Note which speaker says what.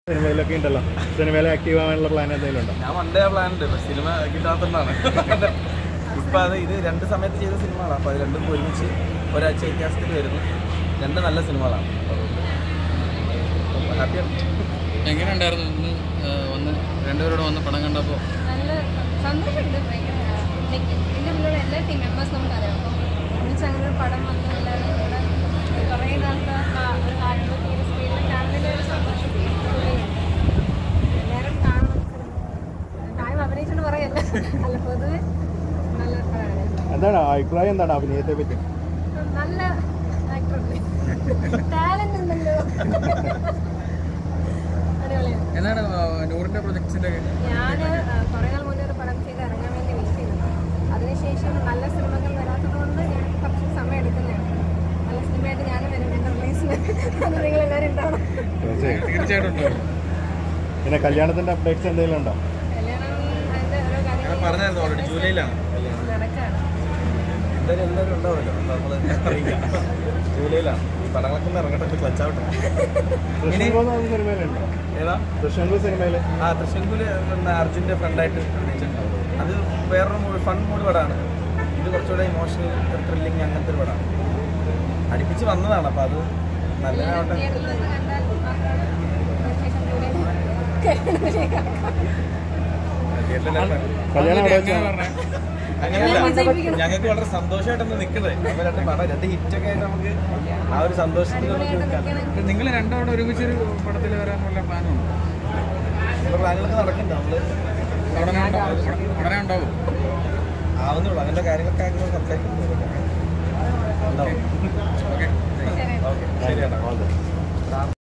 Speaker 1: സിനിമയിലൊക്കെ ഉണ്ടല്ലോ സിനിമയിൽ ആക്റ്റീവ് ആവാനുള്ള പ്ലാൻ എന്തെങ്കിലും ഉണ്ടോ
Speaker 2: ഞാൻ വണ്ടേ പ്ലാൻ ഉണ്ട് പക്ഷെ സിനിമ കിട്ടാത്തതാണ് ഇപ്പൊ അത് ഇത് രണ്ട് സമയത്ത് ചെയ്ത സിനിമകളാണ് അപ്പൊ അത് രണ്ടും ഒരുമിച്ച് ഒരാഴ്ച വ്യത്യാസത്തിൽ വരുന്നു രണ്ട് നല്ല സിനിമകളാണ് അതുകൊണ്ട് ഹാപ്പിയാണ്
Speaker 3: എങ്ങനെയുണ്ടായിരുന്നു ഇന്ന് ആ, വന്ന് രണ്ടുപേരോട് വന്ന് പടം കണ്ടപ്പോൾ
Speaker 4: നല്ല സന്തോഷമുണ്ട് ഭയങ്കര ലൈക്ക് എൻ്റെ മുന്നിലുള്ള എല്ലാ ടീം മെമ്പേഴ്സ് നമുക്കറിയാം അപ്പം ഒന്നിച്ച് അങ്ങനെ ഒരു പടം വന്നു എല്ലാവരും ഇവിടെ കുറേ നാളത്തെ ആ ഒരു ആളുകൾ തീരെ സ്ക്രീനിൽ കാണുന്നതിൻ്റെ ഒരു സന്തോഷം ഉള്ളിലുണ്ട്. എല്ലാവരും കാണണം കാര്യം അഭിനയിച്ചോണ്ട് പറയല്ല അല്ല പൊതുവെ നല്ല പടമാണ്
Speaker 1: എന്താണ് അഭിപ്രായം എന്താണ് അഭിനയത്തെ പറ്റി
Speaker 4: നല്ല ആക്ടറല്ലേ ടാലന്റ് ഉണ്ടല്ലോ അടിപൊളിയാണ്
Speaker 3: എന്താണ് ആ, നൂറിൻ്റെ പ്രൊജക്ട്സിൻ്റെ
Speaker 4: ഞാൻ കുറേ നാൾ മുന്നേ ഒരു പടം ചെയ്ത് ഇറങ്ങാൻ വേണ്ടി വെയിറ്റ് ചെയ്യുന്നു അതിനുശേഷം നല്ല സിനിമകൾ വരാത്തത് കൊണ്ട് ഞാൻ കുറച്ച് സമയം എടുക്കുന്നതാണ് നല്ല സിനിമയായിട്ട് ഞാനും വരും എൻ്റെ റിലീസിന് അത് നിങ്ങളെല്ലാവരും ഉണ്ടാവണം
Speaker 1: തീർച്ചയായും
Speaker 3: തീർച്ചയായിട്ടും ഉണ്ടാവും
Speaker 1: പിന്നെ കല്യാണത്തിന്റെ അപ്ഡേറ്റ്സ് എന്തെങ്കിലും ഉണ്ടോ
Speaker 4: കല്യാണം അതിൻ്റെ ഓരോ
Speaker 2: ഞാൻ പറഞ്ഞായിരുന്നു ഓൾറെഡി ജൂലൈയിലാണ് കല്യാണം
Speaker 4: നടക്കാണ്
Speaker 2: എന്തായാലും എല്ലാവരും ഉണ്ടാവുമല്ലോ നമ്മൾ അറിയിക്കാം ജൂലൈയിലാണ് ഈ പടങ്ങളൊക്കെ ഒന്ന് ഇറങ്ങട്ടെ ക്ലച്ചാവട്ടെ
Speaker 1: തൃശ്ശൂർ സിനിമയിലുണ്ടോ
Speaker 2: ഏതാ
Speaker 1: തൃശ്ശൂർ സിനിമയിൽ
Speaker 2: ആ തൃശ്ശൂരിൽ പിന്നെ അർജുൻ്റെ ഫ്രണ്ടായിട്ട് അഭിനയിച്ചിട്ടുണ്ടാവും അത് വേറൊരു മൂവി ഫൺ മൂഡ് പടമാണ് ഇത് കുറച്ചുകൂടെ ഇമോഷണൽ ത്രില്ലിങ് അങ്ങനത്തെ ഒരു പടമാണ് അടുപ്പിച്ച് വന്നതാണ് അപ്പോൾ അത് നല്ലതാവട്ടെ
Speaker 4: തിയേറ്ററിൽ നിന്ന് കണ്ടാൽ മാത്രമാണ് അതിനുശേഷം ജൂലൈയിൽ
Speaker 1: കല്യാണം അവിടെ വെച്ചാണ്
Speaker 2: അങ്ങനെയല്ല
Speaker 4: വിജയിപ്പിക്കണം.
Speaker 2: ഞങ്ങൾക്ക് വളരെ സന്തോഷമായിട്ടൊന്ന് നിൽക്കുന്നത് നമ്മൾ രണ്ട് പടം രണ്ട് ഹിറ്റൊക്കെ ആയിട്ട് നമുക്ക് ആ ഒരു സന്തോഷത്തിൽ നമുക്ക്
Speaker 4: അടിപൊളിയായിട്ട്
Speaker 2: നിൽക്കാം
Speaker 4: നിൽക്കണം
Speaker 3: നിങ്ങൾ രണ്ടോടെ ഒരുമിച്ചൊരു പടത്തിൽ വരാനുള്ള പ്ലാനുണ്ട്
Speaker 2: നമ്മുടെ പ്ലാനുകളൊക്കെ നടക്കുന്നുണ്ട് നമ്മൾ
Speaker 3: ഉടനെ ഉണ്ടാവും ഉടനെ ഉണ്ടാവും
Speaker 2: ആവുന്നുള്ളൂ അങ്ങനത്തെ കാര്യങ്ങളൊക്കെ ആകുമ്പോൾ സംസാരിക്കുന്നുണ്ട് ഉണ്ടാവും
Speaker 3: ഓക്കെ
Speaker 2: ഓക്കെ ശരിയാണ്